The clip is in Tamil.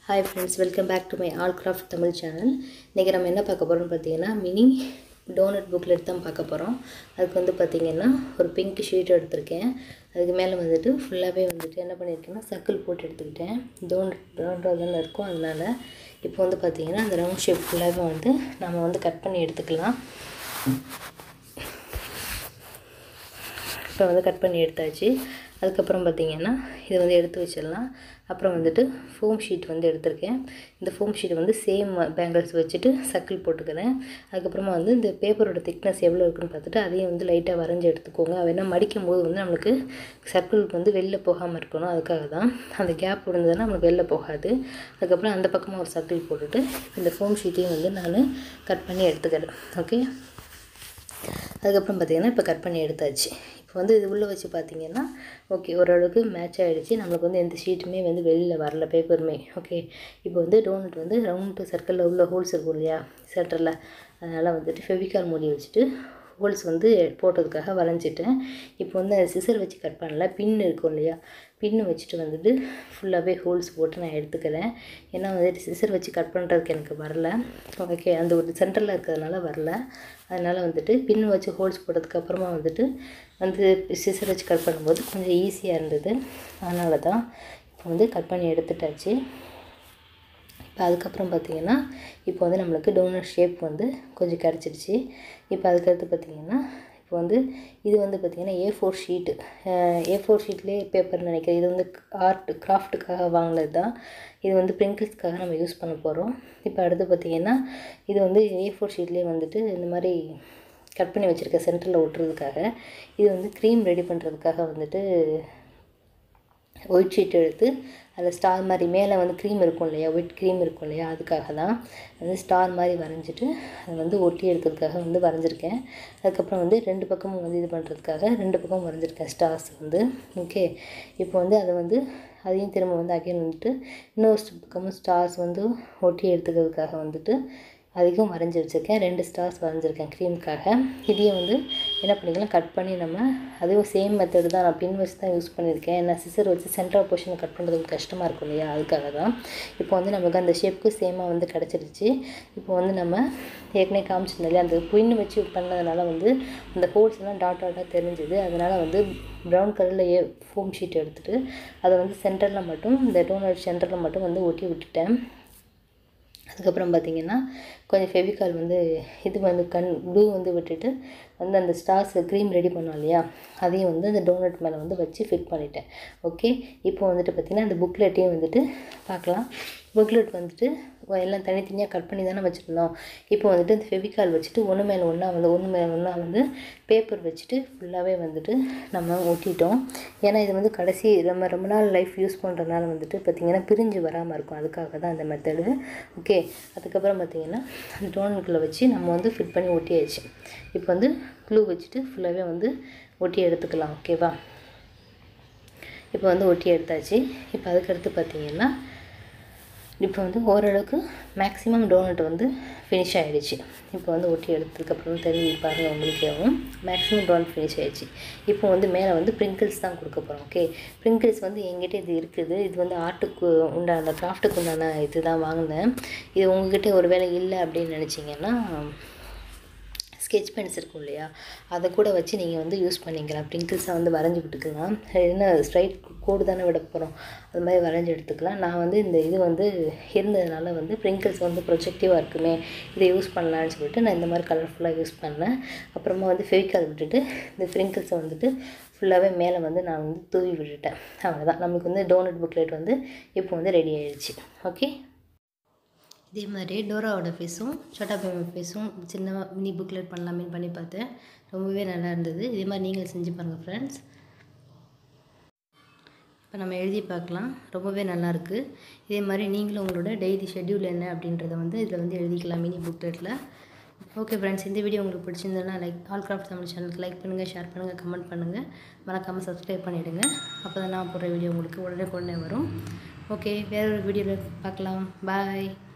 hi friends welcome back to my all craft Tamil channel இன்றைக்கி நம்ம என்ன பார்க்க போகிறோம்னு பார்த்தீங்கன்னா மினி டோனட் புக்லெட் தான் பார்க்க போகிறோம் அதுக்கு வந்து பார்த்திங்கன்னா ஒரு பிங்க் ஷீட் எடுத்திருக்கேன் அதுக்கு மேலே வந்துட்டு ஃபுல்லாகவே வந்துட்டு என்ன பண்ணியிருக்கேன்னா சர்க்கிள் போட்டு எடுத்துக்கிட்டேன் டோனட் ரவுண்டாக தானே இருக்கும் அதனால் இப்போ வந்து பார்த்திங்கன்னா அந்த ரவுண்ட் ஷேப் ஃபுல்லாகவே வந்து நம்ம வந்து கட் பண்ணி எடுத்துக்கலாம் இப்போ வந்து கட் பண்ணி எடுத்தாச்சு அதுக்கப்புறம் பார்த்திங்கன்னா இதை வந்து எடுத்து வச்சிடலாம் அப்புறம் வந்துட்டு ஃபோம் ஷீட் வந்து எடுத்திருக்கேன் இந்த ஃபோம் ஷீட் வந்து சேம் பேங்கிள்ஸ் வச்சுட்டு சர்க்கிள் போட்டுக்கிறேன் அதுக்கப்புறமா வந்து இந்த பேப்பரோட திக்னஸ் எவ்வளோ இருக்குன்னு பார்த்துட்டு அதையும் வந்து லைட்டாக வரைஞ்சி எடுத்துக்கோங்க வேணா மடிக்கும் போது வந்து நம்மளுக்கு சர்க்கிளுக்கு வந்து வெளில போகாமல் இருக்கணும் அதுக்காக தான் அந்த கேப் இருந்ததுன்னா நம்மளுக்கு வெளில போகாது அதுக்கப்புறம் அந்த பக்கமாக ஒரு சர்க்கிள் போட்டுட்டு இந்த ஃபோம் ஷீட்டையும் வந்து நான் கட் பண்ணி எடுத்துக்கிறேன் ஓகே அதுக்கப்புறம் பார்த்திங்கன்னா இப்போ கட் பண்ணி எடுத்தாச்சு இப்போ வந்து இது உள்ளே வச்சு பார்த்தீங்கன்னா ஓகே ஓரளவுக்கு மேட்ச் ஆகிடுச்சு நம்மளுக்கு வந்து எந்த ஷீட்டுமே வந்து வெளியில் வரல பேப்பருமே ஓகே இப்போ வந்து டோனட் வந்து ரவுண்டு சர்க்கிளில் உள்ள ஹோல்ஸ் இருக்கும் இல்லையா சென்டரில் அதனால் வந்துட்டு ஃபெவிகால் மூடி வச்சுட்டு ஹோல்ஸ் வந்து போட்டதுக்காக வரைஞ்சிட்டேன் இப்போ வந்து அது சிசர் வச்சு கட் பண்ணல பின் இருக்கும் இல்லையா பின்னு வச்சுட்டு வந்துட்டு ஃபுல்லாகவே ஹோல்ஸ் போட்டு நான் எடுத்துக்கிறேன் ஏன்னா வந்துட்டு சிசர் வச்சு கட் பண்ணுறதுக்கு எனக்கு வரல ஓகே அந்த ஒரு சென்டரில் இருக்கிறதுனால வரல அதனால் வந்துட்டு பின் வச்சு ஹோல்ஸ் போட்டதுக்கப்புறமா வந்துட்டு வந்து சிசர் வச்சு கட் பண்ணும்போது கொஞ்சம் ஈஸியாக இருந்தது அதனால தான் இப்போ வந்து கட் பண்ணி எடுத்துட்டாச்சு இப்போ அதுக்கப்புறம் பார்த்திங்கன்னா இப்போ வந்து நம்மளுக்கு டோனர் ஷேப் வந்து கொஞ்சம் கிடச்சிருச்சு இப்போ அதுக்கடுத்து பார்த்திங்கன்னா இப்போ வந்து இது வந்து பார்த்திங்கன்னா A four sheet A four ஷீட்லேயே பேப்பர்னு நினைக்கிறேன் இது வந்து ஆர்ட் கிராஃப்ட்டுக்காக வாங்கினது தான் இது வந்து பிரிங்கிள்ஸ்க்காக நம்ம யூஸ் பண்ண போகிறோம் இப்போ அடுத்து பார்த்திங்கன்னா இது வந்து ஏ ஃபோர் ஷீட்லேயே வந்துட்டு இந்த மாதிரி கட் பண்ணி வச்சுருக்க சென்டரில் ஒட்டுறதுக்காக இது வந்து க்ரீம் ரெடி பண்ணுறதுக்காக வந்துட்டு ஒயிட் ஷீட் எடுத்து அதில் ஸ்டார் மாதிரி மேலே வந்து க்ரீம் இருக்கும் இல்லையா ஒயிட் க்ரீம் இருக்கும் இல்லையா அதுக்காக தான் வந்து ஸ்டார் மாதிரி வரைஞ்சிட்டு அதை வந்து ஒட்டி எடுக்கிறதுக்காக வந்து வரைஞ்சிருக்கேன் அதுக்கப்புறம் வந்து ரெண்டு பக்கமும் வந்து இது பண்ணுறதுக்காக ரெண்டு பக்கமும் வரைஞ்சிருக்கேன் ஸ்டார்ஸ் வந்து ஓகே இப்போ வந்து அதை வந்து அதையும் திரும்ப வந்து அகைன் வந்துட்டு இன்னொரு பக்கமும் ஸ்டார்ஸ் வந்து ஒட்டி எடுத்துக்கிறதுக்காக வந்துட்டு அதிகம் வரைஞ்சி வச்சுருக்கேன் ரெண்டு ஸ்டார்ஸ் வரைஞ்சிருக்கேன் க்ரீமுக்காக இதையும் வந்து என்ன பண்ணிக்கலாம் கட் பண்ணி நம்ம அதுவும் சேம் மெத்தடு தான் நான் பின் வச்சு தான் யூஸ் பண்ணியிருக்கேன் ஏன்னா சிசர் வச்சு சென்ட்ரல் போர்ஷனை கட் பண்ணுறதுக்கு கஷ்டமாக இருக்கும் இல்லையா அதுக்காக தான் இப்போ வந்து நமக்கு அந்த ஷேப்புக்கு சேமாக வந்து கிடச்சிருச்சு இப்போ வந்து நம்ம ஏற்கனவே காமிச்சிருந்தோம் இல்லையா அந்த பின் வச்சு பண்ணதுனால வந்து அந்த ஹோல்ஸ் எல்லாம் டாட் டாட்டாக தெரிஞ்சுது அதனால் வந்து ப்ரௌன் கலரில் ஏ ஃபோம் ஷீட் எடுத்துகிட்டு அதை வந்து சென்டரில் மட்டும் இந்த டோனட் சென்டரில் மட்டும் வந்து ஒட்டி விட்டுட்டேன் அதுக்கப்புறம் பார்த்திங்கன்னா கொஞ்சம் ஃபெவிகால் வந்து இது வந்து கண் ப்ளூ வந்து விட்டுட்டு வந்து அந்த ஸ்டார்ஸ் க்ரீம் ரெடி பண்ணோம் இல்லையா அதையும் வந்து அந்த டோனட் மேலே வந்து வச்சு ஃபிட் பண்ணிட்டேன் ஓகே இப்போ வந்துட்டு பார்த்திங்கன்னா அந்த புக்லெட்டையும் வந்துட்டு பார்க்கலாம் புக்லெட் வந்துட்டு எல்லாம் தனித்தனியாக கட் பண்ணி தானே வச்சுருந்தோம் இப்போ வந்துட்டு இந்த ஃபெவிகால் வச்சுட்டு ஒன்று மேலே ஒன்றா வந்து ஒன்று மேலே ஒன்றா வந்து பேப்பர் வச்சுட்டு ஃபுல்லாகவே வந்துட்டு நம்ம ஒட்டிட்டோம் ஏன்னா இது வந்து கடைசி நம்ம ரொம்ப நாள் லைஃப் யூஸ் பண்ணுறதுனால வந்துட்டு பார்த்திங்கன்னா பிரிஞ்சு வராமல் இருக்கும் அதுக்காக தான் அந்த மெத்தடு ஓகே அதுக்கப்புறம் பார்த்திங்கன்னா அந்த டோனட்டுக்குள்ளே வச்சு நம்ம வந்து ஃபிட் பண்ணி ஒட்டியாச்சு இப்போ வந்து க்ளூ வச்சுட்டு ஃபுல்லாகவே வந்து ஒட்டி எடுத்துக்கலாம் ஓகேவா இப்போ வந்து ஒட்டி எடுத்தாச்சு இப்போ அதுக்கடுத்து பார்த்திங்கன்னா இப்போ வந்து ஓரளவுக்கு மேக்ஸிமம் டோனட் வந்து ஃபினிஷ் ஆகிடுச்சு இப்போ வந்து ஒட்டி எடுத்ததுக்கப்புறம் தெரிஞ்சு பாருங்கள் உங்களுக்கேவும் மேக்ஸிமம் டோனட் ஃபினிஷ் ஆகிடுச்சு இப்போ வந்து மேலே வந்து ப்ரிங்கிள்ஸ் தான் கொடுக்க போகிறோம் ஓகே ப்ரிங்கிள்ஸ் வந்து எங்கிட்ட இது இருக்குது இது வந்து ஆர்ட்டுக்கு உண்டான கிராஃப்ட்டுக்கு உண்டான இது தான் வாங்கினேன் இது உங்ககிட்ட ஒரு வேலை இல்லை அப்படின்னு நினச்சிங்கன்னா ஸ்கெச் பென்ஸ் இருக்கும் இல்லையா அதை கூட வச்சு நீங்கள் வந்து யூஸ் பண்ணிக்கலாம் ப்ரிங்கிள்ஸாக வந்து வரைஞ்சி விட்டுக்கலாம் என்ன ஸ்ட்ரைட் கோடு தானே விட போகிறோம் அது மாதிரி வரைஞ்சி எடுத்துக்கலாம் நான் வந்து இந்த இது வந்து இருந்ததுனால வந்து ப்ரிங்கிள்ஸ் வந்து ப்ரொஜெக்டிவாக இருக்குமே இதை யூஸ் பண்ணலான்னு சொல்லிட்டு நான் இந்த மாதிரி கலர்ஃபுல்லாக யூஸ் பண்ணேன் அப்புறமா வந்து ஃபெவிகால் விட்டுட்டு இந்த ப்ரிங்கிள்ஸை வந்துட்டு ஃபுல்லாகவே மேலே வந்து நான் வந்து தூவி விட்டுட்டேன் அவ்வளோதான் நமக்கு வந்து டோனட் புக்லெட் வந்து இப்போ வந்து ரெடி ஆயிடுச்சு ஓகே இதே மாதிரி டோராவோட ஃபேஸும் சோட்டா பேமி ஃபேஸும் சின்ன மினி புக்லெட் பண்ணலாமே பண்ணி பார்த்தேன் ரொம்பவே நல்லா இருந்தது இதே மாதிரி நீங்கள் செஞ்சு பாருங்கள் ஃப்ரெண்ட்ஸ் இப்போ நம்ம எழுதி பார்க்கலாம் ரொம்பவே நல்லாயிருக்கு இதே மாதிரி நீங்களும் உங்களோட டெய்லி ஷெட்யூல் என்ன அப்படின்றத வந்து இதில் வந்து எழுதிக்கலாம் மினி புக்லெட்டில் ஓகே ஃப்ரெண்ட்ஸ் இந்த வீடியோ உங்களுக்கு பிடிச்சிருந்ததுன்னா லைக் ஆல் கிராஃப்ட் தமிழ் சேனலுக்கு லைக் பண்ணுங்கள் ஷேர் பண்ணுங்கள் கமெண்ட் பண்ணுங்கள் மறக்காமல் சப்ஸ்கிரைப் பண்ணிவிடுங்க அப்போ தான் நான் போடுற வீடியோ உங்களுக்கு உடனே உடனே வரும் ஓகே வேற ஒரு வீடியோவில் பார்க்கலாம் பாய்